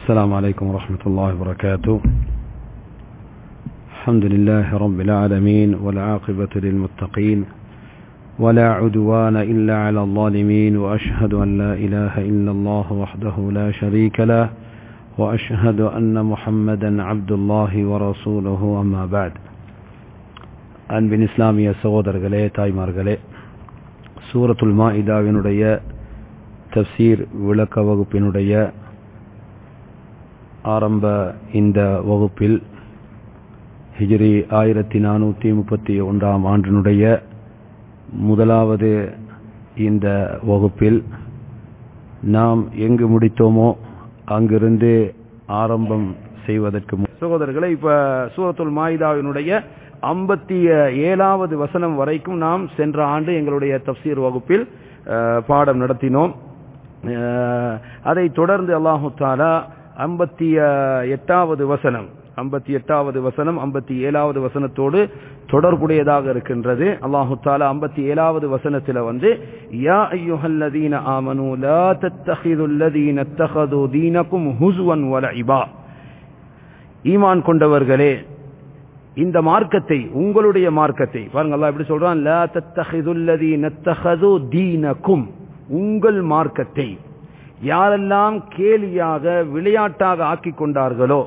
السلام عليكم ورحمة الله وبركاته الحمد لله رب العالمين والعاقبة للمتقين ولا عدوان إلا على الظالمين وأشهد أن لا إله إلا الله وحده لا شريك له وأشهد أن محمدا عبد الله ورسوله أما بعد அன்பின் இஸ்லாமிய சகோதரர்களே தாய்மார்களே சூரத்துல் மாஇதாவினுடைய தப்சீர் விளக்க வகுப்பினுடைய ஆரம்ப இந்த வகுப்பில் ஹிஜ்ரி ஆயிரத்தி நானூற்றி முப்பத்தி ஒன்றாம் ஆண்டினுடைய முதலாவது இந்த வகுப்பில் நாம் எங்கு முடித்தோமோ அங்கிருந்து ஆரம்பம் செய்வதற்கு சகோதரர்களை இப்ப சூரத்துல் மாயிதாவினுடைய ஐம்பத்தி ஏழாவது வசனம் வரைக்கும் நாம் சென்ற ஆண்டு எங்களுடைய தப்சீர் வகுப்பில் பாடம் நடத்தினோம் அதை தொடர்ந்து அல்லாஹு தாலா ஐம்பத்தி எட்டாவது வசனம் ஐம்பத்தி எட்டாவது வசனம் ஐம்பத்தி ஏழாவது வசனத்தோடு தொடர்புடையதாக இருக்கின்றது அல்லாஹு தாலா ஐம்பத்தி ஏழாவது வசனத்தில் வந்து யா ஐயுஹல்லதீன ஆமனு லா தத்தஹிதுல்லதீன தஹது தீனக்கும் ஹுசுவன் வலஇபா ஈமான் கொண்டவர்களே இந்த மார்க்கத்தை உங்களுடைய மார்க்கத்தை பாருங்க அல்லாஹ் எப்படி சொல்றான் லா தத்தஹிதுல்லதீன தஹது தீனக்கும் உங்கள் மார்க்கத்தை யாரெல்லாம் கேலியாக விளையாட்டாக ஆக்கிக் கொண்டார்களோ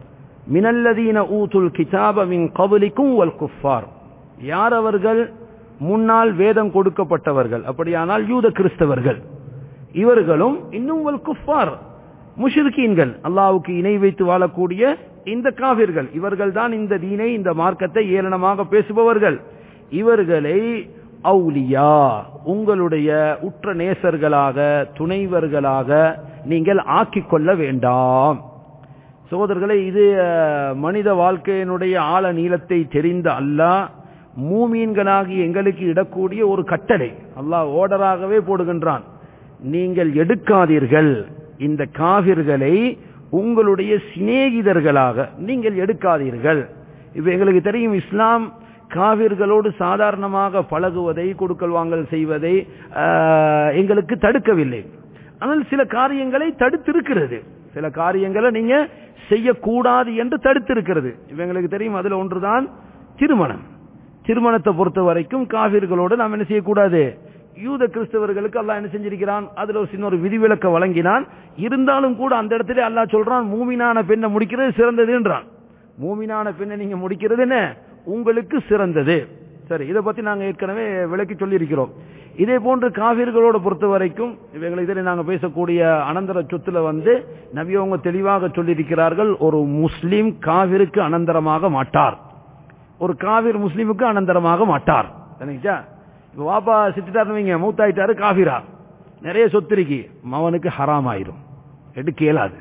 மினல்லதீன ஊதுல் கிதாப மின் கபலிக்கும் வல் குஃபார் யார் அவர்கள் முன்னால் வேதம் கொடுக்கப்பட்டவர்கள் அப்படியானால் யூத கிறிஸ்தவர்கள் இவர்களும் இன்னும் வல் குஃபார் முஷிர்கீன்கள் அல்லாவுக்கு இணை வைத்து வாழக்கூடிய இந்த காவிர்கள் இவர்கள் தான் இந்த தீனை இந்த மார்க்கத்தை ஏளனமாக பேசுபவர்கள் இவர்களை அவுலியா உங்களுடைய உற்ற நேசர்களாக துணைவர்களாக நீங்கள் ஆக்கிக் கொள்ள வேண்டாம் சகோதரர்களை இது மனித வாழ்க்கையினுடைய ஆழ நீளத்தை தெரிந்த அல்லாஹ் மூமீன்களாகி எங்களுக்கு இடக்கூடிய ஒரு கட்டளை அல்லாஹ் ஓடராகவே போடுகின்றான் நீங்கள் எடுக்காதீர்கள் இந்த காவிர்களை உங்களுடைய சிநேகிதர்களாக நீங்கள் எடுக்காதீர்கள் இப்ப எங்களுக்கு தெரியும் இஸ்லாம் காவிர்களோடு சாதாரணமாக பழகுவதை கொடுக்கல் வாங்கல் செய்வதை எங்களுக்கு தடுக்கவில்லை ஆனால் சில காரியங்களை தடுத்திருக்கிறது சில காரியங்களை நீங்க செய்யக்கூடாது என்று தடுத்திருக்கிறது இவங்களுக்கு தெரியும் அதுல ஒன்றுதான் திருமணம் திருமணத்தை பொறுத்த வரைக்கும் காவிர்களோடு நாம் என்ன செய்யக்கூடாது யூத கிறிஸ்தவர்களுக்கு அல்லாஹ் என்ன செஞ்சிருக்கிறான் அதுல ஒரு சின்ன ஒரு விதிவிலக்க வழங்கினான் இருந்தாலும் கூட அந்த இடத்துல அல்லாஹ் சொல்றான் மூமினான பெண்ணை முடிக்கிறது சிறந்ததுன்றான் மூமினான பெண்ணை நீங்க முடிக்கிறது என்ன உங்களுக்கு சிறந்தது சரி இதை பத்தி நாங்க ஏற்கனவே விளக்கி சொல்லியிருக்கிறோம் இதே போன்று காவிர்களோட பொறுத்த வரைக்கும் இவைகளுக்கு இதில் நாங்க பேசக்கூடிய அனந்தர சொத்துல வந்து நபியவங்க தெளிவாக சொல்லியிருக்கிறார்கள் ஒரு முஸ்லிம் காவிருக்கு அனந்தரமாக மாட்டார் ஒரு காவிர் முஸ்லிமுக்கு அனந்தரமாக மாட்டார் சரிங்களா இப்ப வாப்பா சித்துட்டாருன்னு வைங்க மூத்தாயிட்டாரு காபிரா நிறைய சொத்து இருக்கு மவனுக்கு ஹராம் ஆயிரும் எடுக்க இயலாது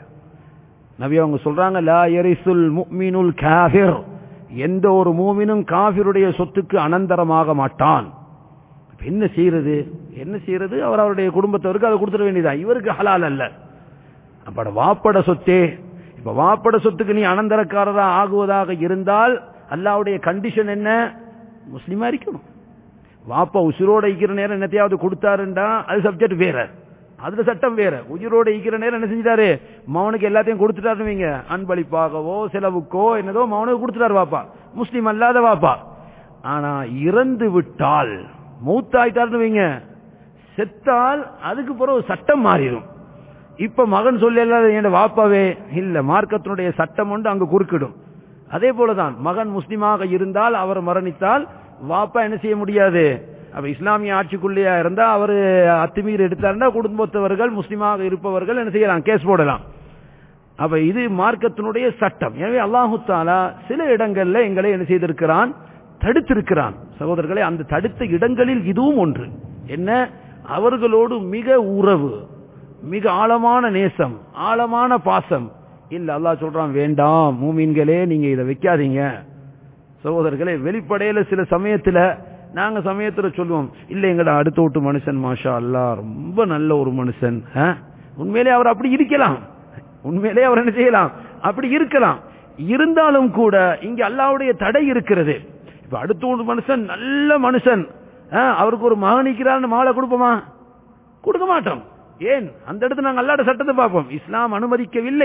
நபி அவங்க சொல்றாங்க லா எரிசுல் முக்மினுல் காபிர் எந்த ஒரு மூமினும் காபிருடைய சொத்துக்கு அனந்தரமாக மாட்டான் என்ன செய்யறது என்ன செய்யறது அவர் அவருடைய குடும்பத்தவருக்கு அதை கொடுத்துட வேண்டியதான் இவருக்கு ஹலால் அல்ல அப்பட வாப்பட சொத்தே இப்ப வாப்பட சொத்துக்கு நீ அனந்தரக்காரரா ஆகுவதாக இருந்தால் அல்லாவுடைய கண்டிஷன் என்ன முஸ்லீமா இருக்கணும் வாப்பா உசுரோட ஈக்கிற நேரம் என்னத்தையாவது கொடுத்தாருண்டா அது சப்ஜெக்ட் வேற அதுல சட்டம் வேற உயிரோட ஈக்கிற நேரம் என்ன செஞ்சிட்டாரு மவனுக்கு எல்லாத்தையும் கொடுத்துட்டாரு வைங்க அன்பளிப்பாகவோ செலவுக்கோ என்னதோ மவனுக்கு கொடுத்துட்டாரு வாப்பா முஸ்லீம் அல்லாத வாப்பா ஆனா இறந்து விட்டால் மூத்தாயிட்டாருன்னு வைங்க செத்தால் அதுக்கு பிறகு சட்டம் மாறிடும் இப்ப மகன் சொல்ல என் வாப்பாவே இல்ல மார்க்கத்தினுடைய சட்டம் ஒன்று அங்கு குறுக்கிடும் அதே போலதான் மகன் முஸ்லிமாக இருந்தால் அவர் மரணித்தால் வாப்பா என்ன செய்ய முடியாது அப்ப இஸ்லாமிய ஆட்சிக்குள்ளேயா இருந்தா அவர் அத்துமீறி எடுத்தாருந்தா குடும்பத்தவர்கள் முஸ்லிமாக இருப்பவர்கள் என்ன செய்யலாம் கேஸ் போடலாம் அப்ப இது மார்க்கத்தினுடைய சட்டம் எனவே அல்லாஹு தாலா சில இடங்கள்ல எங்களை என்ன செய்திருக்கிறான் தடுத்திருக்கிறான் சகோதரர்களை அந்த தடுத்த இடங்களில் இதுவும் ஒன்று என்ன அவர்களோடு மிக உறவு மிக ஆழமான நேசம் ஆழமான பாசம் இல்ல அல்லாஹ் சொல்றான் வேண்டாம் மூமீன்களே நீங்க இதை வைக்காதீங்க சகோதரர்களே வெளிப்படையில சில சமயத்துல நாங்க சமயத்துல சொல்லுவோம் இல்ல எங்கட அடுத்த விட்டு மனுஷன் மாஷா அல்லா ரொம்ப நல்ல ஒரு மனுஷன் உண்மையிலே அவர் அப்படி இருக்கலாம் உண்மையிலே அவர் என்ன செய்யலாம் அப்படி இருக்கலாம் இருந்தாலும் கூட இங்க அல்லாவுடைய தடை இருக்கிறது இப்ப அடுத்த ஒரு மனுஷன் நல்ல மனுஷன் அவருக்கு ஒரு மகனிக்கிறான்னு மாலை கொடுப்போமா கொடுக்க மாட்டோம் ஏன் அந்த இடத்துல நாங்கள் அல்லாட சட்டத்தை பார்ப்போம் இஸ்லாம் அனுமதிக்கவில்லை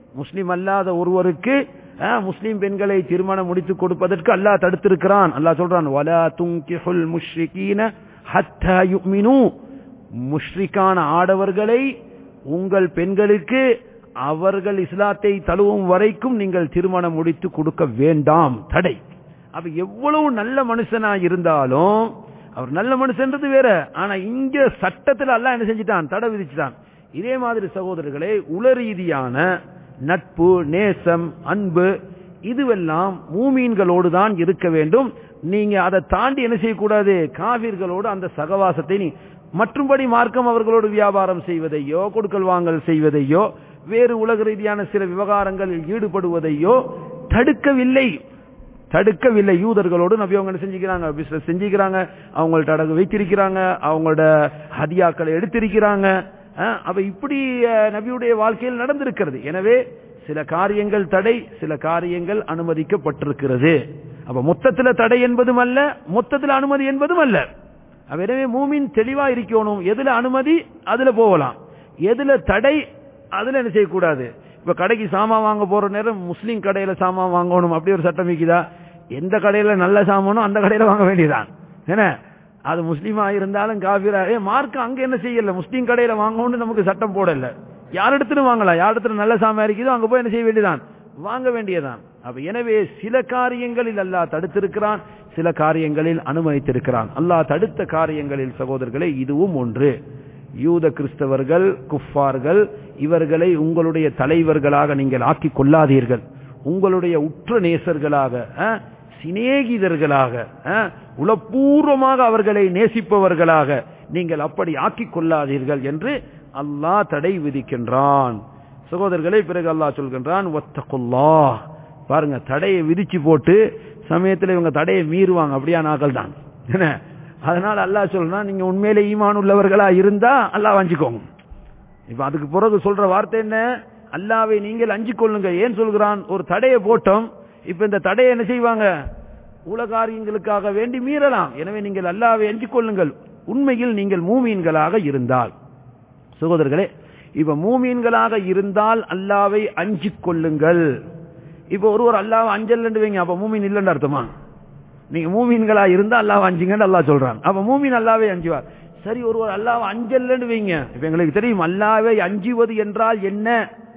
முஸ்லிம் அல்லாத ஒருவருக்கு அஹ், முஸ்லிம் பெண்களை திருமணம் முடித்து கொடுப்பதற்கு அல்லாஹ் தடுத்திருக்கிறான் அல்லாஹ் சொல்றான் வலா துங்கிஹுல் முஷ்ரிகீன ஹத்தா யுமினு முஷ்ரிக்கான ஆடவர்களை உங்கள் பெண்களுக்கு அவர்கள் இஸ்லாத்தை தழுவும் வரைக்கும் நீங்கள் திருமணம் முடித்து கொடுக்க வேண்டாம் தடை அப்ப எவ்வளவு நல்ல மனுஷனா இருந்தாலும் அவர் நல்ல மனுஷன்றது வேற ஆனா இங்க சட்டத்துல அல்லாஹ் என்ன செஞ்சிட்டான் தடை விதிச்சுட்டான் இதே மாதிரி சகோதரர்களே உல ரீதியான நட்பு நேசம் அன்பு இதுவெல்லாம் மூமீன்களோடு தான் இருக்க வேண்டும் நீங்க அதை தாண்டி என்ன செய்யக்கூடாது காவிர்களோடு அந்த சகவாசத்தை நீ மற்றும்படி மார்க்கம் அவர்களோடு வியாபாரம் செய்வதையோ கொடுக்கல் வாங்கல் செய்வதையோ வேறு உலக ரீதியான சில விவகாரங்களில் ஈடுபடுவதையோ தடுக்கவில்லை தடுக்கவில்லை யூதர்களோடு நபி அவங்க என்ன செஞ்சுக்கிறாங்க பிசினஸ் செஞ்சுக்கிறாங்க அவங்கள்ட்ட அடகு வைத்திருக்கிறாங்க அவங்களோட ஹதியாக்களை எடுத்திருக்கிறாங்க அஹ், அப்ப இப்படி அஹ், நபியுடைய வாழ்க்கையில் நடந்திருக்கிறது எனவே சில காரியங்கள் தடை சில காரியங்கள் அனுமதிக்கப்பட்டிருக்கிறது அப்ப மொத்தத்துல தடை என்பதும் அல்ல மொத்தத்துல அனுமதி என்பதும் அல்ல அப்ப எனவே மூமின் தெளிவா இருக்கணும் எதுல அனுமதி அதுல போகலாம் எதுல தடை அதுல என்ன செய்யக்கூடாது இப்ப கடைக்கு சாமான் வாங்க போற நேரம் முஸ்லீம் கடையில சாமான் வாங்கணும் அப்படி ஒரு சட்டம் இருக்குதா எந்த கடையில நல்ல சாமானோ அந்த கடையில வாங்க வேண்டியதான் என்ன அது முஸ்லீமா இருந்தாலும் காபிரா ஏ மார்க் அங்க என்ன செய்யல முஸ்லீம் கடையில வாங்கணும்னு நமக்கு சட்டம் போடல யார் இடத்துல வாங்கலாம் யார் இடத்துல நல்ல சாமான் இருக்குதோ அங்க போய் என்ன செய்ய வேண்டியதான் வாங்க வேண்டியதான் அப்ப எனவே சில காரியங்களில் அல்லாஹ் தடுத்திருக்கிறான் சில காரியங்களில் அனுமதித்திருக்கிறான் அல்லாஹ் தடுத்த காரியங்களில் சகோதரர்களே இதுவும் ஒன்று யூத கிறிஸ்தவர்கள் குஃபார்கள் இவர்களை உங்களுடைய தலைவர்களாக நீங்கள் ஆக்கிக் கொள்ளாதீர்கள் உங்களுடைய உற்ற நேசர்களாக அஹ், சிநேகிதர்களாக அஹ், உளப்பூர்வமாக அவர்களை நேசிப்பவர்களாக நீங்கள் அப்படி ஆக்கிக் கொள்ளாதீர்கள் என்று அல்லாஹ் தடை விதிக்கின்றான் சகோதரர்களை பிறகு அல்லாஹ் சொல்கின்றான் ஒத்தகுல்லா பாருங்க தடையை விதிச்சு போட்டு சமயத்துல இவங்க தடையை மீறுவாங்க அப்படியா நாக்கள் தான் என்ன அதனால அல்லாஹ் சொல்றான் நீங்க உண்மையிலே ஈமான் உள்ளவர்களா இருந்தா அல்லாஹ் வஞ்சிக்கோங்க இப்ப அதுக்கு பிறகு சொல்ற வார்த்தை என்ன அல்லாவை நீங்கள் அஞ்சிக் கொள்ளுங்க ஏன் சொல்கிறான் ஒரு தடையை போட்டோம் இப்ப இந்த தடையை என்ன செய்வாங்க உலகாரியங்களுக்காக வேண்டி மீறலாம் எனவே நீங்கள் அல்லாவை அஞ்சிக் கொள்ளுங்கள் உண்மையில் நீங்கள் மூமீன்களாக இருந்தால் சகோதரர்களே இப்ப மூமீன்களாக இருந்தால் அல்லாவை அஞ்சிக் கொள்ளுங்கள் இப்ப ஒருவர் அல்லாவை அஞ்சல் வைங்க அப்ப மூமீன் இல்லைன்னு அர்த்தமா நீங்க மூமீன்களா இருந்தா அல்லாஹ் அஞ்சுங்கன்னு அல்லாஹ் சொல்றான் அப்ப மூமீன் அல்லாவே அஞ்சுவார் சரி ஒருவர் அல்லாஹ் அஞ்சல்லன்னு வைங்க இப்ப எங்களுக்கு தெரியும் அல்லாவை அஞ்சுவது என்றால் என்ன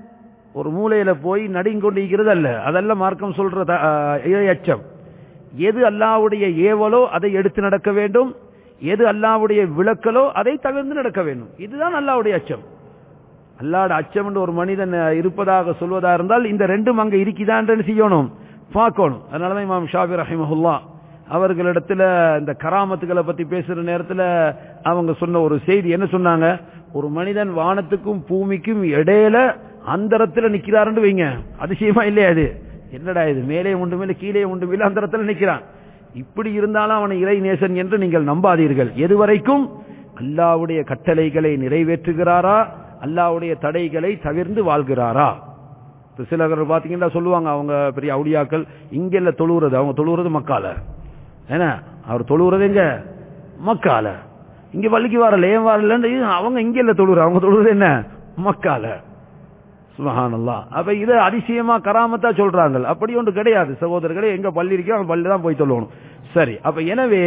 ஒரு மூலையில போய் நடுங்கொண்டிருக்கிறது அல்ல அதெல்லாம் மார்க்கம் சொல்ற த- ஆஹ் இறை அச்சம் எது அல்லாஹ்வுடைய ஏவலோ அதை எடுத்து நடக்க வேண்டும் எது அல்லாஹ்வுடைய விளக்கலோ அதை தவிர்த்து நடக்க வேண்டும் இதுதான் அல்லாஹ்வுடைய அச்சம் அல்லாட அச்சம் என்று ஒரு மனிதன் அஹ், இருப்பதாக சொல்வதா இருந்தால் இந்த ரெண்டும் அங்க இருக்குதான்னு செய்யணும் பார்க்கணும் அதனாலதான் இமாம் ஷாபி ரஹிமஹுல்லா அவர்களிடத்துல இந்த கராமத்துகளை பத்தி பேசுற நேரத்துல அவங்க சொன்ன ஒரு செய்தி என்ன சொன்னாங்க ஒரு மனிதன் வானத்துக்கும் பூமிக்கும் இடையில அந்தரத்துல நிக்கிறாருன்னு வைங்க அதிசயமா இல்லையா அது என்னடா இது மேலே உண்டுமில்ல கீழே உண்டுமில்ல அந்தரத்துல நிக்கிறான் இப்படி இருந்தாலும் அவனை இறை நேசன் என்று நீங்கள் நம்பாதீர்கள் எதுவரைக்கும் அல்லாவுடைய கட்டளைகளை நிறைவேற்றுகிறாரா அல்லாவுடைய தடைகளை தவிர்ந்து வாழ்கிறாரா இப்ப சிலர் பாத்தீங்கன்னா சொல்லுவாங்க அவங்க பெரிய அவுடியாக்கள் இங்க இல்ல தொழுவுறது அவங்க தொழுவுறது மக்கால என்ன அவர் தொழுவுறது எங்க மக்கால இங்க பள்ளிக்கு வரல ஏன் வரலன்னு அவங்க இங்க இல்ல தொழுவுற அவங்க தொழுவுறது என்ன மக்கால சுபஹானல்லா அப்ப இது அதிசயமா கராமத்தா சொல்றாங்க அப்படி ஒன்று கிடையாது சகோதரர்களே எங்க பள்ளி இருக்கோ அந்த பள்ளி தான் போய் தொழுவணும் சரி அப்ப எனவே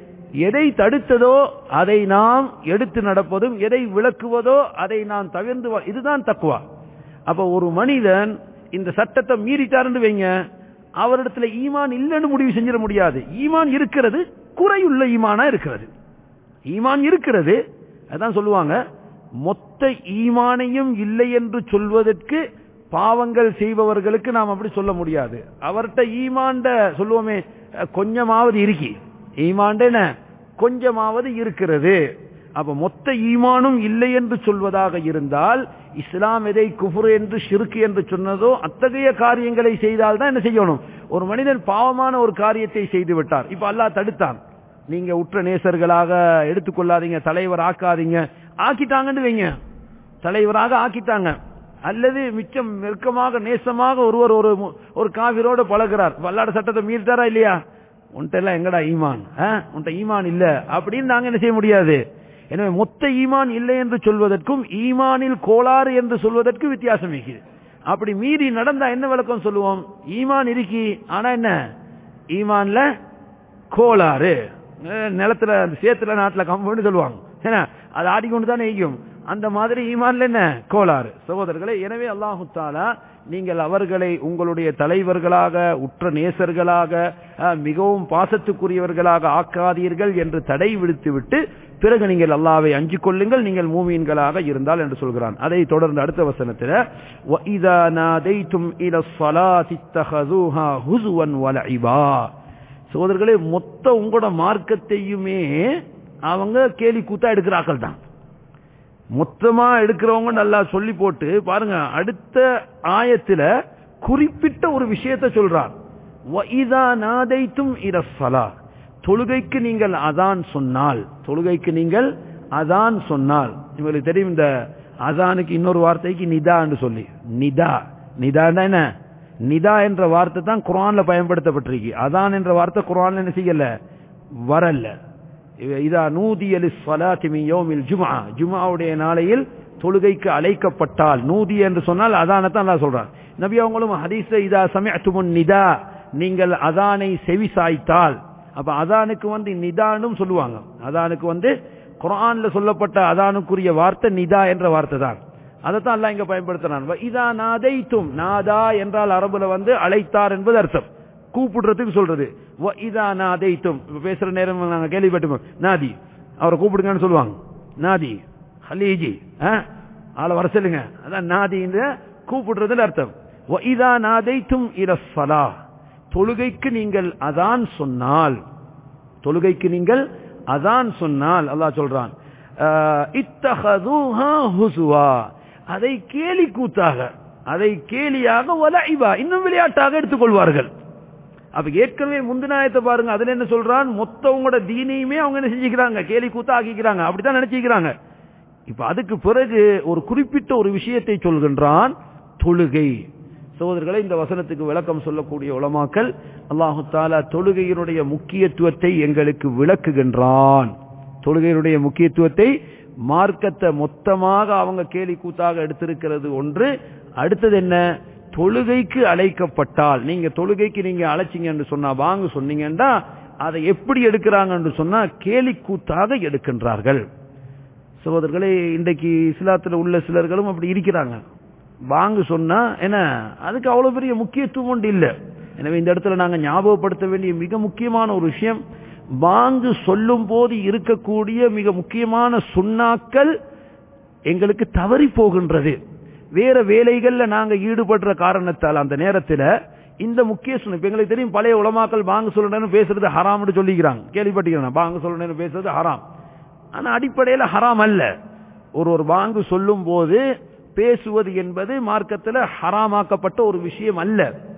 எதை தடுத்ததோ அதை நாம் எடுத்து நடப்பதும் எதை விளக்குவதோ அதை நாம் தவிர்ந்து வா- இதுதான் தக்குவா அப்ப ஒரு மனிதன் இந்த சட்டத்தை மீறிட்டாருன்னு வைங்க அவரிடத்துல ஈமான் இல்லைன்னு முடிவு செஞ்சிட முடியாது ஈமான் இருக்கிறது குறையுள்ள ஈமானா இருக்கிறது ஈமான் இருக்கிறது அதான் சொல்லுவாங்க மொத்த ஈமானையும் இல்லை என்று சொல்வதற்கு பாவங்கள் செய்பவர்களுக்கு நாம் அப்படி சொல்ல முடியாது அவர்கிட்ட ஈமாண்ட சொல்லுவோமே அஹ், கொஞ்சமாவது இருக்கி ஈமாண்ட என்ன கொஞ்சமாவது இருக்கிறது அப்ப மொத்த ஈமானும் இல்லை என்று சொல்வதாக இருந்தால் இஸ்லாம் எதை குஃபுர் என்று ஷிர்க் என்று சொன்னதோ அத்தகைய காரியங்களை செய்தால் தான் என்ன செய்யணும் ஒரு மனிதன் பாவமான ஒரு காரியத்தை செய்து விட்டார் இப்ப அல்லாஹ் தடுத்தான் நீங்க உற்ற நேசர்களாக எடுத்துக்கொள்ளாதீங்க தலைவர் ஆக்காதீங்க ஆக்கிட்டாங்கன்னு வைங்க தலைவராக ஆக்கிட்டாங்க அல்லது மிச்சம் நெருக்கமாக நேசமாக ஒருவர் ஒரு மு- ஒரு காவிரோட பழகுறார் வல்லாட சட்டத்தை மீறிட்டாரா இல்லையா உன்ட்ட எல்லாம் எங்கடா ஈமான் ஆ? உன்ட்ட ஈமான் இல்ல அப்படின்னு நாங்க என்ன செய்ய முடியாது எனவே மொத்த ஈமான் இல்லை என்று சொல்வதற்கும் ஈமானில் கோளாறு என்று சொல்வதற்கு வித்தியாசம் இருக்குது அப்படி மீறி நடந்தா என்ன விளக்கம் சொல்லுவோம் ஈமான் இருக்கி ஆனா என்ன ஈமான்ல கோளாறு அஹ் நிலத்துல அந்த சேத்துல நாட்டுல கம்புன்னு சொல்லுவாங்க ஏன்னா அது ஆடிக்கொண்டு தானே ஈக்கும் அந்த மாதிரி ஈமான்ல என்ன கோளாறு சகோதரர்களே எனவே அல்லாஹு தாலா நீங்கள் அவர்களை உங்களுடைய தலைவர்களாக உற்ற நேசர்களாக அஹ், மிகவும் பாசத்துக்குரியவர்களாக ஆக்காதீர்கள் என்று தடை விடுத்துவிட்டு பிறகு நீங்கள் அல்லாவை அஞ்சிக் கொள்ளுங்கள் நீங்கள் மூமீன்களாக இருந்தால் என்று சொல்கிறான் அதை தொடர்ந்து அடுத்த வசனத்தில் وَإِذَا نَادَيْتُمْ إِلَى الصَّلَاةِ اتَّخَذُوهَا هُزُوًا وَلَعِبًا சகோதரர்களே மொத்த உங்களோட மார்க்கத்தையுமே அவங்க கேலி கூத்தா எடுக்கிறார்கள் தான் மொத்தமா எடுக்கிறவங்க நல்லா சொல்லி போட்டு பாருங்க அடுத்த ஆயத்துல குறிப்பிட்ட ஒரு விஷயத்தை சொல்றான் وَإِذَا نَادَيْتُمْ إِلَى الصَّلَاةِ தொழுகைக்கு நீங்கள் அதான் சொன்னால் தொழுகைக்கு நீங்கள் அதான் சொன்னால் உங்களுக்கு தெரியும் இந்த அதானுக்கு இன்னொரு வார்த்தைக்கு நிதா என்று சொல்லி நிதா நிதான்னா என்ன நிதா என்ற வார்த்தை தான் குர்ஆன்ல பயன்படுத்தப்பட்டிருக்கு அதான் என்ற வார்த்தை குர்ஆன்ல என்ன செய்யல வரல இதா நூதியலி ஸலாத்தி மின் யௌமில் ஜும்ஆ ஜும்ஆவுடைய நாளையில் தொழுகைக்கு அழைக்கப்பட்டால் நூதி என்று சொன்னால் அதானத்தான் அல்லாஹ் சொல்றான் நபி அவங்களும் ஹதீஸ்ல இதா சமிஅத்துமுன் நிதா நீங்கள் அதானை செவி சாய்த்தால் அப்ப அதானுக்கு வந்து நிதானும் சொல்லுவாங்க அதானுக்கு வந்து குர்ஆன்ல சொல்லப்பட்ட அதானுக்குரிய வார்த்தை நிதா என்ற வார்த்தை தான் அதைத்தான் அல்லாஹ் இங்க பயன்படுத்துறான் வ இதா நாதைத்தும் நாதா என்றால் அரபுல வந்து அழைத்தார் என்பது அர்த்தம் கூப்பிடுறதுக்கு சொல்றது வ இதா நாதைத்தும் இப்ப பேசுற நேரம் நாங்க கேள்விப்பட்டோம் நாதி அவரை கூப்பிடுங்கன்னு சொல்லுவாங்க நாதி ஹலீஜி ஆளை வர சொல்லுங்க அதான் நாதின்னு கூப்பிடுறதுல அர்த்தம் வ இதா நாதைத்தும் இல ஸலா தொழுகைக்கு நீங்கள் அதான் சொன்னால் தொழுகைக்கு நீங்கள் அதான் சொன்னால் அல்லாஹ் சொல்றான் அஹ், இத்தஹதுஹா ஹுசுவா அதை கேலி கூத்தாக அதை கேலியாக வலைவா இன்னும் விளையாட்டாக எடுத்துக்கொள்வார்கள் அப்ப ஏற்கனவே முந்தினாயத்தை பாருங்க அதுல என்ன சொல்றான் மொத்தவங்களோட தீனையுமே அவங்க என்ன செஞ்சுக்கிறாங்க கேலி கூத்தா ஆக்கிக்கிறாங்க அப்படித்தான் நினைச்சுக்கிறாங்க இப்ப அதுக்கு பிறகு ஒரு குறிப்பிட்ட ஒரு விஷயத்தை சொல்கின்றான் தொழுகை சகோதரர்களை இந்த வசனத்துக்கு விளக்கம் சொல்லக்கூடிய உலமாக்கல் அல்லாஹு தாலா தொழுகையினுடைய முக்கியத்துவத்தை எங்களுக்கு விளக்குகின்றான் தொழுகையினுடைய முக்கியத்துவத்தை மார்க்கத்தை மொத்தமாக அவங்க கேலி கூத்தாக எடுத்திருக்கிறது ஒன்று அடுத்தது என்ன தொழுகைக்கு அழைக்கப்பட்டால் நீங்க தொழுகைக்கு நீங்க அழைச்சிங்கன்னு சொன்னா வாங்க சொன்னீங்கன்னா அதை எப்படி எடுக்கிறாங்கன்னு சொன்னா கேலி கூத்தாக எடுக்கின்றார்கள் சகோதரர்களே இன்றைக்கு இஸ்லாத்துல உள்ள சிலர்களும் அப்படி இருக்கிறாங்க வாங்க சொன்னா என்ன அதுக்கு அவ்வளவு பெரிய முக்கியத்துவம் ஒன்று இல்லை எனவே இந்த இடத்துல நாங்க ஞாபகப்படுத்த வேண்டிய மிக முக்கியமான ஒரு விஷயம் வாங்கு சொல்லும் போது இருக்கக்கூடிய மிக முக்கியமான சுண்ணாக்கள் எங்களுக்கு தவறி போகின்றது வேற வேலைகள்ல நாங்க ஈடுபடுற காரணத்தால் அந்த நேரத்துல இந்த முக்கிய சுண்ண இப்ப எங்களுக்கு தெரியும் பழைய உலமாக்கள் வாங்க சொல்லணும்னு பேசுறது ஹராம்னு சொல்லிக்கிறாங்க கேள்விப்பட்டிருக்கிறேன் வாங்க சொல்லணும்னு பேசுறது ஹராம் ஆனா அடிப்படையில ஹராம் அல்ல ஒரு ஒரு வாங்கு சொல்லும் போது பேசுவது என்பது மார்க்கத்தில் ஹராமாக்கப்பட்ட ஒரு விஷயம் அல்ல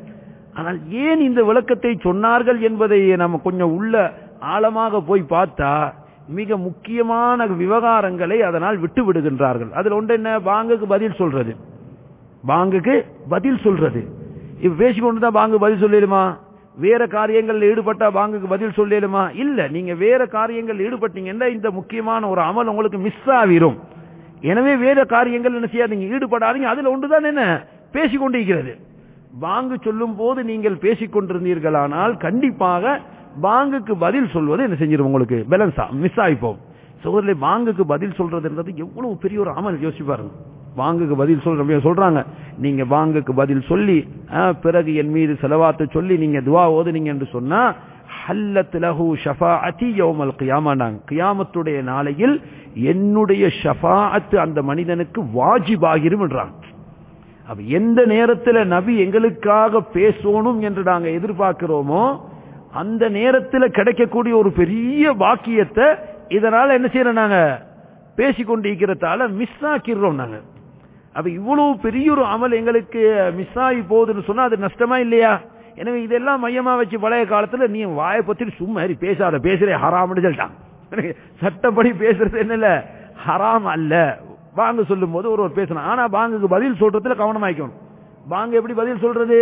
ஆனால் ஏன் இந்த விளக்கத்தை சொன்னார்கள் என்பதை நம்ம கொஞ்சம் உள்ள ஆழமாக போய் பார்த்தா மிக முக்கியமான விவகாரங்களை அதனால் விட்டு விடுகின்றார்கள் அதுல ஒன்று என்ன பாங்குக்கு பதில் சொல்றது பாங்குக்கு பதில் சொல்றது இப்ப பேசிக்கொண்டு தான் பாங்கு பதில் சொல்லிடுமா வேற காரியங்கள்ல ஈடுபட்டா பாங்குக்கு பதில் சொல்லிடுமா இல்ல நீங்க வேற காரியங்கள் ஈடுபட்டீங்கன்னா இந்த முக்கியமான ஒரு அமல் உங்களுக்கு மிஸ் ஆகிரும் எனவே வேற காரியங்கள் என்ன செய்யாதீங்க ஈடுபடாதீங்க அதுல ஒன்றுதான் என்ன பேசிக் கொண்டிருக்கிறது பாங்கு சொல்லும் போது நீங்கள் பேசிக் கொண்டிருந்தீர்களானால் கண்டிப்பாக பாங்குக்கு பதில் சொல்வது என்ன செஞ்சிடும் உங்களுக்கு பேலன்ஸா மிஸ் ஆகிப்போம் சோதரில் பாங்குக்கு பதில் சொல்றதுன்றது எவ்வளவு பெரிய ஒரு அமல் யோசிச்சு பாருங்க பாங்குக்கு பதில் சொல்ற சொல்றாங்க நீங்க பாங்குக்கு பதில் சொல்லி ஆஹ், பிறகு என் மீது செலவாத்து சொல்லி நீங்க துவா ஓதுனீங்க என்று சொன்னா ஹல்லத் லஹு ஷஃபாஅத்தி யௌமல் கியாமானாங்க கியாமத்துடைய நாளையில் என்னுடைய ஷஃபாஅத்து அந்த மனிதனுக்கு வாஜிபாகிரும் என்றாங்க அப்ப எந்த நேரத்துல நபி எங்களுக்காக பேசணும் என்று நாங்க எதிர்பார்க்கிறோமோ அந்த நேரத்துல கிடைக்கக்கூடிய ஒரு பெரிய பாக்கியத்தை இதனால என்ன செய்யறோம் நாங்க பேசிக்கொண்டிருக்கிறதால மிஸ் ஆக்கிடுறோம் நாங்க அப்ப இவ்வளவு பெரிய ஒரு அமல் எங்களுக்கு மிஸ் ஆகி போகுதுன்னு சொன்னா அது நஷ்டமா இல்லையா எனவே இதெல்லாம் மையமா வச்சு பழைய காலத்துல நீ வாயை பத்தி சும்மா இரு, பேசாத பேசுறே ஹராம்னு சொல்லிட்டான் சட்டப்படி பேசுறது என்னல ஹராம் அல்ல பாங்கு சொல்லும் போது ஒரு ஒரு பேசணும் ஆனா பாங்குக்கு பதில் சொல்றதுல கவனமாக்கணும் பாங்கு எப்படி பதில் சொல்றது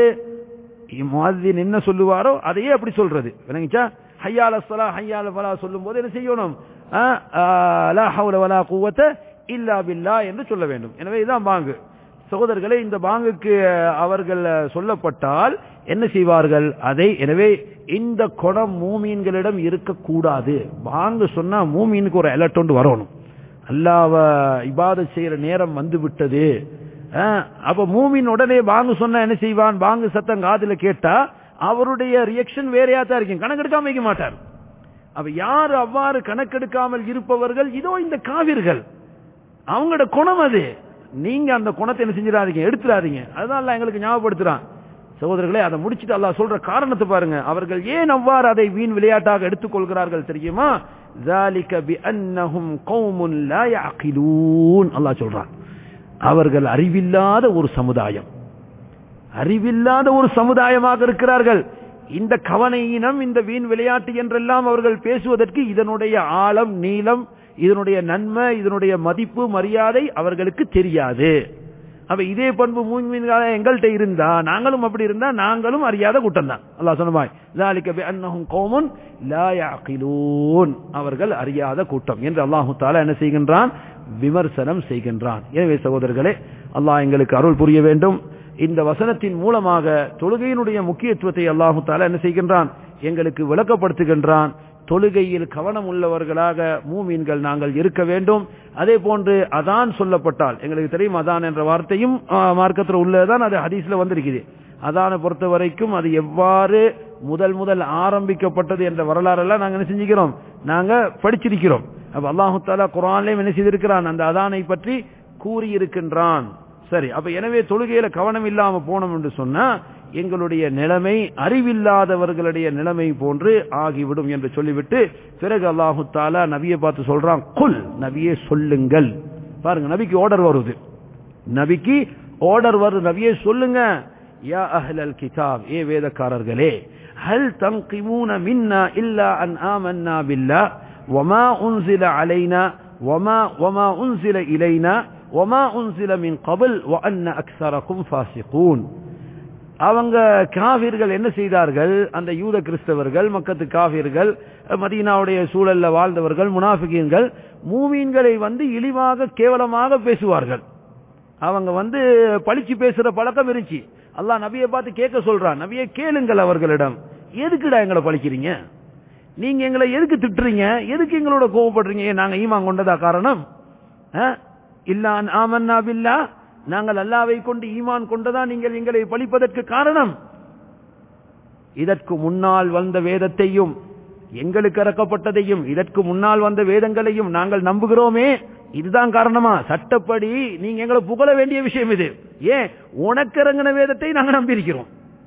முஅத்தின் என்ன சொல்லுவாரோ அதையே அப்படி சொல்றது விளங்கிச்சா ஹையால சலா ஹையால ஃபலா சொல்லும் போது என்ன செய்யணும் ஆ, ஆ, லா ஹவுல வலா குவத்த இல்லா பில்லா என்று சொல்ல வேண்டும் எனவே இதுதான் பாங்கு சகோதரர்களே இந்த பாங்குக்கு அவர்கள் சொல்லப்பட்டால் என்ன செய்வார்கள் அதை எனவே இந்த குணம் மூமீன்களிடம் இருக்கக்கூடாது பாங்கு சொன்னா மூமீனுக்கு ஒரு அலர்ட் ஒன்று வரணும் அல்லாவ இபாத செய்யற நேரம் வந்து விட்டது அப்ப மூமின் உடனே பாங்கு சொன்னா என்ன செய்வான் பாங்கு சத்தம் காதுல கேட்டா அவருடைய ரியாக்ஷன் வேறையா தான் இருக்கும் கணக்கெடுக்காம வைக்க மாட்டார் அப்ப யார் அவ்வாறு கணக்கெடுக்காமல் இருப்பவர்கள் இதோ இந்த காவிர்கள் அவங்களோட குணம் அது நீங்க அந்த குணத்தை என்ன செஞ்சிடாதீங்க எடுத்துடாதீங்க அதுதான் எங்களுக்கு ஞாபகப்படுத்துறான் சகோதரர்களே அதை முடிச்சுட்டு அல்லாஹ் சொல்ற காரணத்தை பாருங்க அவர்கள் ஏன் அவ்வாறு அதை வீண் விளையாட்டாக எடுத்துக்கொள்கிறார்கள் தெரியுமா ذَلِكَ بِأَنَّهُمْ قَوْمٌ لَا يَعْقِلُونَ அல்லாஹ் சொல்றான் அவர்கள் அறிவில்லாத ஒரு சமுதாயம் அறிவில்லாத ஒரு சமுதாயமாக இருக்கிறார்கள் இந்த கவன இனம் இந்த வீண் விளையாட்டு என்றெல்லாம் அவர்கள் பேசுவதற்கு இதனுடைய ஆழம் நீளம் இதனுடைய நன்மை இதனுடைய மதிப்பு மரியாதை அவர்களுக்கு தெரியாது அப்ப இதே பண்பு மூமின்கால எங்கள்கிட்ட இருந்தா நாங்களும் அப்படி இருந்தா நாங்களும் அறியாத கூட்டம் தான் அல்லாஹ் சொன்னமாய் ذَلِكَ بِأَنَّهُمْ قَوْمٌ لَا يَعْقِلُونَ அவர்கள் அறியாத கூட்டம் என்று அல்லாஹு தாலா என்ன செய்கின்றான் விமர்சனம் செய்கின்றான் எனவே சகோதரர்களே அல்லாஹ் எங்களுக்கு அருள் புரிய வேண்டும் இந்த வசனத்தின் மூலமாக தொழுகையினுடைய முக்கியத்துவத்தை அல்லாஹு தாலா என்ன செய்கின்றான் எங்களுக்கு விளக்கப்படுத்துகின்றான் தொழுகையில் கவனம் உள்ளவர்களாக மூமீன்கள் நாங்கள் இருக்க வேண்டும் அதே போன்று அதான் சொல்லப்பட்டால் எங்களுக்கு தெரியும் அதான் என்ற வார்த்தையும் மார்க்கத்தில் உள்ளதுதான் அது ஹதீஸ்ல வந்திருக்குது அதான பொறுத்த வரைக்கும் அது எவ்வாறு முதல் முதல் ஆரம்பிக்கப்பட்டது என்ற வரலாறெல்லாம் நாங்கள் என்ன செஞ்சுக்கிறோம் நாங்க படிச்சிருக்கிறோம் அப்ப அல்லாஹு தாலா குரான்லயும் என்ன செய்திருக்கிறான் அந்த அதானை பற்றி கூறியிருக்கின்றான் சரி அப்ப எனவே தொழுகையில கவனம் இல்லாம போனோம் என்று சொன்னா எங்களுடைய நிலைமை அறிவில்லாதவர்களுடைய நிலைமை போன்று ஆகிவிடும் என்று சொல்லிவிட்டு பிறகு அல்லாஹு தாலா நபியை பார்த்து சொல்றான் குல் நபியே சொல்லுங்கள் பாருங்க நபிக்கு ஆர்டர் வருது நபிக்கு ஆர்டர் வருது நபியே சொல்லுங்க யா அஹ்லல் கிதாப் ஏ வேதக்காரர்களே ஹல் தங்கிமூன மின்னா இல்லா அன் ஆமன்னா பில்லா وما أنزل علينا وما وما أنزل إلينا وما أنزل من قبل وأن أكثركم فاسقون அவங்க காவிர்கள் என்ன செய்தார்கள் அந்த யூத கிறிஸ்தவர்கள் மக்கத்து காவிர்கள் மதீனாவுடைய சூழல்ல வாழ்ந்தவர்கள் முனாஃபிகீன்கள் மூமீன்களை வந்து இழிவாக கேவலமாக பேசுவார்கள் அவங்க வந்து பழிச்சு பேசுற பழக்கம் இருந்துச்சு அல்லாஹ் நபியை பார்த்து கேட்க சொல்றான் நபியை கேளுங்கள் அவர்களிடம் எதுக்குடா எங்களை பழிக்கிறீங்க நீங்க எங்களை எதுக்கு திட்டுறீங்க எதுக்கு எங்களோட கோவப்படுறீங்க நாங்க ஈமான் கொண்டதா காரணம் இல்லான் ஆமன்னா பில்லா நாங்கள் அல்லாவை கொண்டு ஈமான் கொண்டதா நீங்கள் எங்களை பழிப்பதற்கு காரணம் இதற்கு முன்னால் வந்த வேதத்தையும் எங்களுக்கு இறக்கப்பட்டதையும் இதற்கு முன்னால் வந்த வேதங்களையும் நாங்கள் நம்புகிறோமே இதுதான் காரணமா சட்டப்படி நீங்க எங்களை புகழ வேண்டிய விஷயம் இது ஏன் உனக்கு இறங்கின வேதத்தை நாங்கள் நம்பியிருக்கிறோம்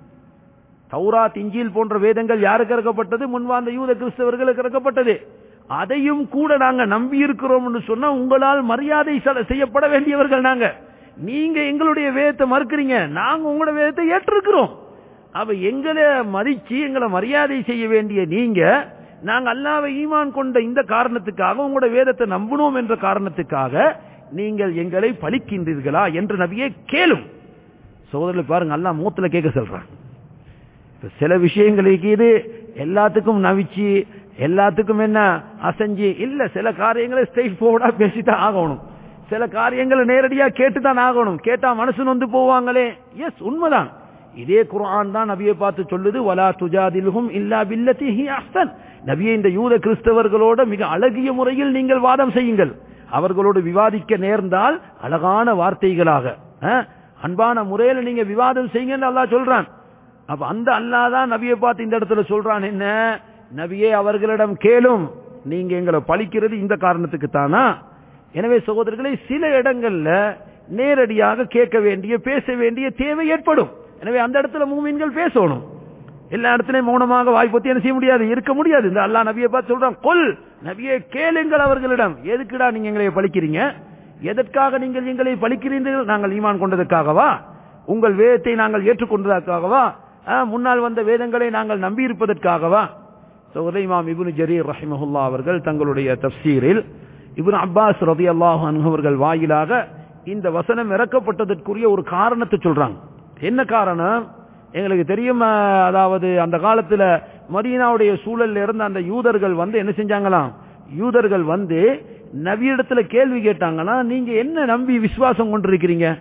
தௌராத் இஞ்சில் போன்ற வேதங்கள் யாருக்கு இறக்கப்பட்டது முன்வாந்த யூத கிறிஸ்தவர்களுக்கு இறக்கப்பட்டது அதையும் கூட நாங்க நம்பி இருக்கிறோம் சொன்னா உங்களால் மரியாதை செய்யப்பட வேண்டியவர்கள் நாங்க நீங்க எங்களுடைய வேதத்தை மறுக்கிறீங்க நாங்க உங்களோட வேதத்தை ஏற்றிருக்கிறோம் அவ எங்களை மதிச்சு எங்களை மரியாதை செய்ய வேண்டிய நீங்க நாங்க அல்லாவை ஈமான் கொண்ட இந்த காரணத்துக்காக உங்களோட வேதத்தை நம்பணும் என்ற காரணத்துக்காக நீங்கள் எங்களை பழிக்கின்றீர்களா என்று நபியே கேளும் சோதரில் பாருங்க அல்லா மூத்துல கேட்க சொல்றான் சில விஷயங்களுக்கு இது எல்லாத்துக்கும் நவிச்சு எல்லாத்துக்கும் என்ன அசைஞ்சு இல்ல சில காரியங்களை ஸ்ட்ரெயிட் போர்டா பேசிதான் ஆகணும் சில காரியங்களை நேரடியா கேட்டுதான் ஆகணும் கேட்டா மனசு நொந்து போவாங்களே எஸ் உண்மைதான் இதே குரான் தான் நபியை பார்த்து சொல்லுது வலா துஜாதில்ஹும் இல்லா பில்லதி ஹி அஹ்சன் நபியை இந்த யூத கிறிஸ்தவர்களோட மிக அழகிய முறையில் நீங்கள் வாதம் செய்யுங்கள் அவர்களோடு விவாதிக்க நேர்ந்தால் அழகான வார்த்தைகளாக அன்பான முறையில் நீங்க விவாதம் செய்யுங்கன்னு அல்லாஹ் சொல்றான் அப்ப அந்த அல்லாஹ் தான் நபியை பார்த்து இந்த இடத்துல சொல்றான் என்ன நபியே அவர்களிடம் கேளும் நீங்க எங்களை பழிக்கிறது இந்த காரணத்துக்கு தானா எனவே சகோதரர்களை சில இடங்கள்ல நேரடியாக கேட்க வேண்டிய பேச வேண்டிய தேவை ஏற்படும் எனவே அந்த இடத்துல மூமீன்கள் பேசணும் எல்லா இடத்துலயும் மௌனமாக வாய்ப்பத்தி என்ன செய்ய முடியாது இருக்க முடியாது இந்த அல்லா நபியை பார்த்து சொல்றான் கொல் நபியை கேளுங்கள் அவர்களிடம் எதுக்குடா நீங்க எங்களை பழிக்கிறீங்க எதற்காக நீங்கள் எங்களை பழிக்கிறீர்கள் நாங்கள் ஈமான் கொண்டதற்காகவா உங்கள் வேதத்தை நாங்கள் ஏற்றுக்கொண்டதற்காகவா முன்னால் வந்த வேதங்களை நாங்கள் நம்பி இருப்பதற்காகவா இமாம் இபுனு ஜரீர் ரஹிமஹுல்லா அவர்கள் தங்களுடைய தப்சீரில் இபுன் அப்பாஸ் ரதி அல்லாஹ் அவர்கள் வாயிலாக இந்த வசனம் இறக்கப்பட்டதற்குரிய ஒரு காரணத்தை சொல்றாங்க என்ன காரணம் எங்களுக்கு தெரியும் அதாவது அந்த காலத்துல மதீனாவுடைய சூழல்ல இருந்த அந்த யூதர்கள் வந்து என்ன செஞ்சாங்களாம் யூதர்கள் வந்து நவியிடத்துல கேள்வி கேட்டாங்கன்னா நீங்க என்ன நம்பி விசுவாசம் கொண்டிருக்கிறீங்க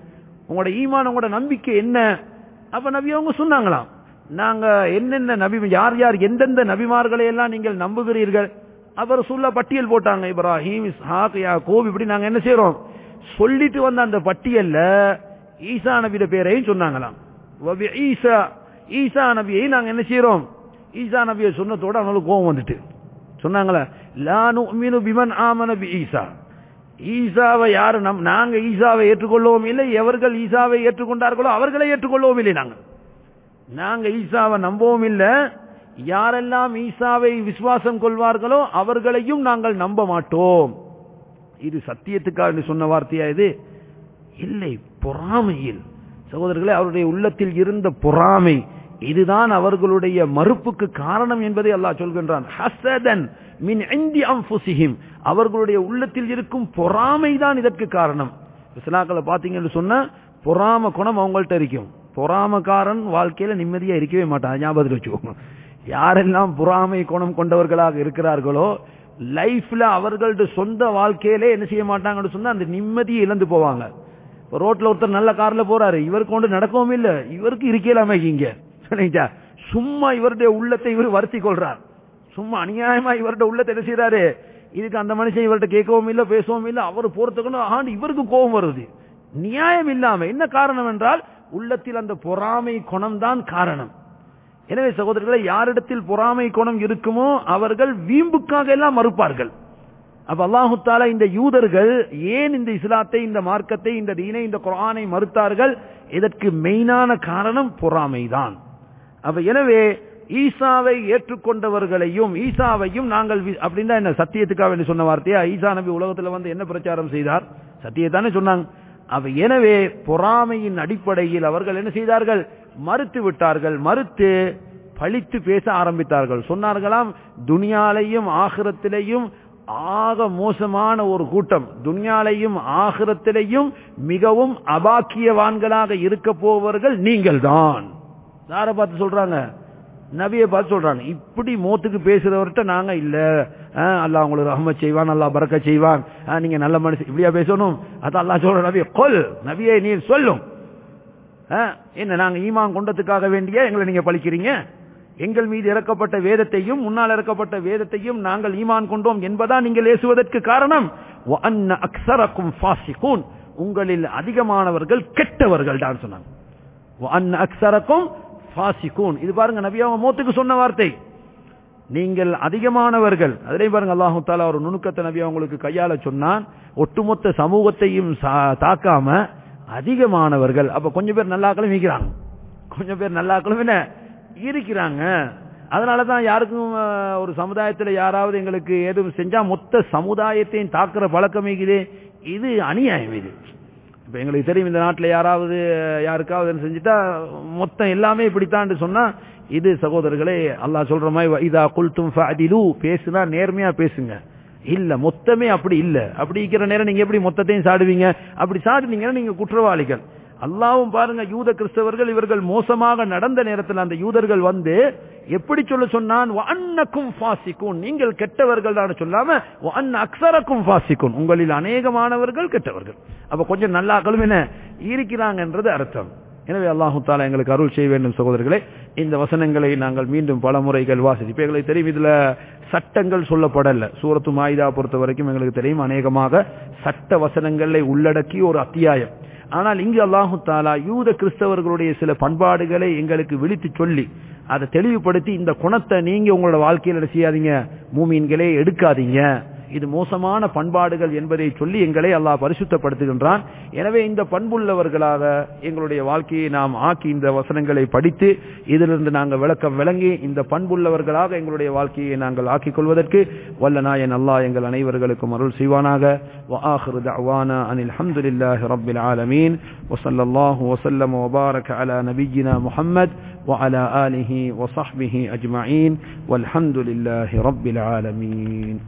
உங்களோட ஈமான் உங்களோட நம்பிக்கை என்ன அப்ப நபி அவங்க சொன்னாங்களாம் நாங்க என்னென்ன நபி யார் யார் எந்தெந்த நபிமார்களை எல்லாம் நீங்கள் நம்புகிறீர்கள் அவர் சொல்ல பட்டியல் போட்டாங்க இப்ராஹிம் இஸ்ஹாக் யாக்கூப் இப்படி நாங்க என்ன செய்யறோம் சொல்லிட்டு வந்த அந்த பட்டியல்ல ஈசா நபியோட பேரையும் சொன்னாங்களாம் வபி ஈசா ஈசா நபியை நாங்க என்ன செய்யறோம் ஈசா நபியை சொன்னதோட அவங்களுக்கு கோவம் வந்துட்டு சொன்னாங்களா லா நுமினு பிமன் ஆமன பி ஈசா ஈசாவை யாரு நம் நாங்க ஈசாவை ஏற்றுக்கொள்ளவும் இல்லை எவர்கள் ஈசாவை ஏற்றுக்கொண்டார்களோ அவர்களை ஏற்றுக்கொள்ளவும் இல்லை நாங்கள் நாங்க ஈசாவை நம்பவும் இல்லை யாரெல்லாம் ஈசாவை விசுவாசம் கொள்வார்களோ அவர்களையும் நாங்கள் நம்ப மாட்டோம் இது சத்தியத்துக்காக சொன்ன வார்த்தையா இது இல்லை பொறாமையில் சகோதரர்களே அவருடைய உள்ளத்தில் இருந்த பொறாமை இதுதான் அவர்களுடைய மறுப்புக்கு காரணம் என்பதை அல்லாஹ் சொல்கின்றான் ஹசதன் மின் இந்தி அம்புசிஹிம் அவர்களுடைய உள்ளத்தில் இருக்கும் பொறாமை தான் இதற்கு காரணம் இஸ்லாக்களை பாத்தீங்கன்னு சொன்னா பொறாம குணம் அவங்கள்ட்ட இருக்கும் பொறாமக்காரன் வாழ்க்கையில நிம்மதியா இருக்கவே மாட்டான் ஞாபகத்தில் வச்சுக்கோங்க யாரெல்லாம் பொறாமை குணம் கொண்டவர்களாக இருக்கிறார்களோ லைஃப்ல அவர்களது சொந்த வாழ்க்கையிலே என்ன செய்ய மாட்டாங்கன்னு சொன்னா அந்த நிம்மதியை இழந்து போவாங்க இப்போ ரோட்ல ஒருத்தர் நல்ல கார்ல போறாரு இவருக்கு கொண்டு நடக்கவும் இல்ல இவருக்கு இருக்கலாம இங்க சரிங்களா சும்மா இவருடைய உள்ளத்தை இவர் வருத்தி கொள்றார் சும்மா அநியாயமா இவருடைய உள்ளத்தை என்ன செய்யறாரு இதுக்கு அந்த மனுஷன் இவர்கிட்ட கேட்கவும் இல்ல பேசவும் இல்ல அவர் போறதுக்கு ஆண்டு இவருக்கு கோபம் வருது நியாயம் இல்லாம என்ன காரணம் என்றால் உள்ளத்தில் அந்த பொறாமை குணம்தான் காரணம் எனவே சகோதரர்களை யாரிடத்தில் பொறாமை குணம் இருக்குமோ அவர்கள் வீம்புக்காக எல்லாம் மறுப்பார்கள் அப்ப அல்லாஹு தாலா இந்த யூதர்கள் ஏன் இந்த இஸ்லாத்தை இந்த மார்க்கத்தை இந்த தீனை இந்த குரானை மறுத்தார்கள் இதற்கு மெயினான காரணம் பொறாமைதான் அப்ப எனவே ஈசாவை ஏற்றுக்கொண்டவர்களையும் ஈசாவையும் நாங்கள் அப்படின்னா என்ன சத்தியத்துக்காக வேண்டி சொன்ன வார்த்தையா ஈசா நபி உலகத்துல வந்து என்ன பிரச்சாரம் செய்தார் சத்தியத்தானே சொன்னாங்க அப்ப எனவே பொறாமையின் அடிப்படையில் அவர்கள் என்ன செய்தார்கள் மறுத்து விட்டார்கள் மறுத்து பழித்து பேச ஆரம்பித்தார்கள் சொன்னார்களாம் துனியாலையும் ஆகிரத்திலையும் ஆக மோசமான ஒரு கூட்டம் துனியாலையும் ஆகிரத்திலையும் மிகவும் அபாக்கியவான்களாக இருக்க போவர்கள் நீங்கள் தான் யார பார்த்து சொல்றாங்க நபியை பார்த்து சொல்றாங்க இப்படி மோத்துக்கு பேசுறவர்கிட்ட நாங்க இல்ல அல்லாஹ் உங்களுக்கு ரஹமத் செய்வான் அல்லாஹ் பறக்க செய்வான் நீங்க நல்ல மனுஷன் இப்படியா பேசணும் அதான் அல்லாஹ் சொல்ற நபியை கொல் நபியை நீ சொல்லும் என்ன நாங்க ஈமான் கொண்டதுக்காக வேண்டிய எங்களை நீங்க பழிக்கிறீங்க எங்கள் மீது இறக்கப்பட்ட வேதத்தையும் முன்னால் இறக்கப்பட்ட வேதத்தையும் நாங்கள் ஈமான் கொண்டோம் என்பதா நீங்கள் ஏசுவதற்கு காரணம் அக்சரக்கும் ஃபாசிகூன் உங்களில் அதிகமானவர்கள் கெட்டவர்கள் தான் சொன்னாங்க அக்சரக்கும் ஃபாசிகூன் இது பாருங்க நபி அவங்க மூத்துக்கு சொன்ன வார்த்தை நீங்கள் அதிகமானவர்கள் அதிலே பாருங்க அல்லாஹு தாலா ஒரு நுணுக்கத்தை நபி அவங்களுக்கு கையால சொன்னான் ஒட்டுமொத்த சமூகத்தையும் தாக்காம அதிகமானவர்கள் அப்ப கொஞ்சம் பேர் நல்லாக்களும் இருக்கிறாங்க கொஞ்சம் பேர் நல்லாக்களும் என்ன இருக்கிறாங்க அதனாலதான் யாருக்கும் ஒரு சமுதாயத்தில் யாராவது எங்களுக்கு எதுவும் செஞ்சா மொத்த சமுதாயத்தையும் தாக்குற பழக்கம் இருக்குது இது அநியாயம் இது இப்ப எங்களுக்கு தெரியும் இந்த நாட்டில் யாராவது யாருக்காவது செஞ்சுட்டா மொத்தம் எல்லாமே இப்படித்தான் சொன்னா இது சகோதரர்களே அல்லாஹ் சொல்ற மாதிரி இதா குல்தும் ஃபஅதிலு பேசுனா நேர்மையா பேசுங்க இல்ல மொத்தமே அப்படி இல்ல அப்படி இருக்கிற நேரம் நீங்க எப்படி மொத்தத்தையும் சாடுவீங்க அப்படி சாடுனீங்கன்னா நீங்க குற்றவாளிகள் அல்லாவும் பாருங்க யூத கிறிஸ்தவர்கள் இவர்கள் மோசமாக நடந்த நேரத்தில் அந்த யூதர்கள் வந்து எப்படி சொல்ல சொன்னான் அன்னக்கும் பாசிக்கும் நீங்கள் கெட்டவர்கள் தான் சொல்லாம அன் அக்சரக்கும் பாசிக்கும் உங்களில் அநேகமானவர்கள் கெட்டவர்கள் அப்ப கொஞ்சம் நல்லா என்ன இருக்கிறாங்கன்றது அர்த்தம் எனவே அல்லாஹு தாலா எங்களுக்கு அருள் செய்ய வேண்டும் சகோதரர்களே இந்த வசனங்களை நாங்கள் மீண்டும் பல முறைகள் வாசித்து இப்ப எங்களுக்கு தெரியும் இதுல சட்டங்கள் சொல்லப்படல சூரத்து மாயுதா பொறுத்த வரைக்கும் எங்களுக்கு தெரியும் அநேகமாக சட்ட வசனங்களை உள்ளடக்கி ஒரு அத்தியாயம் ஆனால் இங்கு அல்லாஹு தாலா யூத கிறிஸ்தவர்களுடைய சில பண்பாடுகளை எங்களுக்கு விழித்து சொல்லி அதை தெளிவுபடுத்தி இந்த குணத்தை நீங்க உங்களோட வாழ்க்கையில் செய்யாதீங்க மூமீன்களே எடுக்காதீங்க இது மோசமான பண்பாடுகள் என்பதை சொல்லி எங்களை அல்லாஹ் பரிசுத்தப்படுத்துகின்றான் எனவே இந்த பண்புள்ளவர்களாக எங்களுடைய வாழ்க்கையை நாம் ஆக்கி இந்த வசனங்களை படித்து இதிலிருந்து நாங்கள் விளக்கம் விளங்கி இந்த பண்புள்ளவர்களாக எங்களுடைய வாழ்க்கையை நாங்கள் ஆக்கிக் கொள்வதற்கு வல்ல நாயன் அல்லாஹ் எங்கள் அனைவர்களுக்கும் அருள் செய்வானாக وآخر دعوانا أن الحمد لله رب العالمين وصلى الله وسلم وبارك على نبينا محمد وعلى آله وصحبه أجمعين والحمد لله رب العالمين